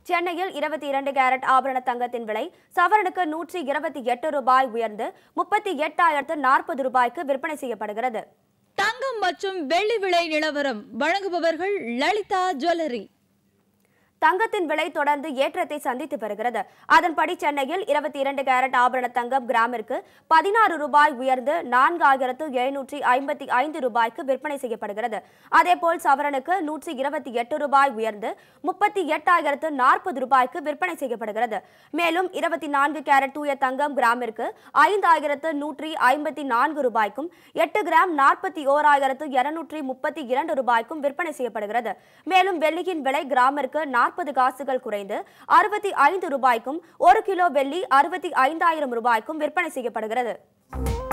சென்னையில் இருபத்தி இரண்டு கேரட் ஆபரண தங்கத்தின் விலை சவரனுக்கு நூற்றி இருபத்தி எட்டு ரூபாய் உயர்ந்து முப்பத்தி எட்டாயிரத்து நாற்பது ரூபாய்க்கு விற்பனை செய்யப்படுகிறது தங்கம் மற்றும் வெள்ளி விலை நிலவரம் வழங்குபவர்கள் லலிதா ஜுவல்லரி தங்கத்தின் விலை தொடர்ந்து ஏற்றத்தை சந்தித்து வருகிறது அதன்படி சென்னையில் இருபத்தி இரண்டு கேரட் ஆபரண தங்கம் கிராமிற்கு பதினாறு ரூபாய் உயர்ந்து நான்காயிரத்து எழுநூற்றி ஐம்பத்தி ஐந்து ரூபாய்க்கு விற்பனை செய்யப்படுகிறது அதேபோல் சவரனுக்கு நூற்றி இருபத்தி எட்டு ரூபாய் உயர்ந்து முப்பத்தி எட்டாயிரத்து நாற்பது ரூபாய்க்கு விற்பனை செய்யப்படுகிறது மேலும் இருபத்தி நான்கு கேரட் தூய தங்கம் கிராமிற்கு ஐந்தாயிரத்து நூற்றி ஐம்பத்தி நான்கு ரூபாய்க்கும் எட்டு கிராம் நாற்பத்தி ஓராயிரத்து இருநூற்றி முப்பத்தி இரண்டு ரூபாய்க்கும் விற்பனை செய்யப்படுகிறது மேலும் வெள்ளியின் விலை கிராமிற்கு நாற்பது காசுகள் குறைந்து அறுபத்தி ஐந்து ரூபாய்க்கும் ஒரு கிலோ வெள்ளி அறுபத்தி ஐந்தாயிரம் ரூபாய்க்கும் விற்பனை செய்யப்படுகிறது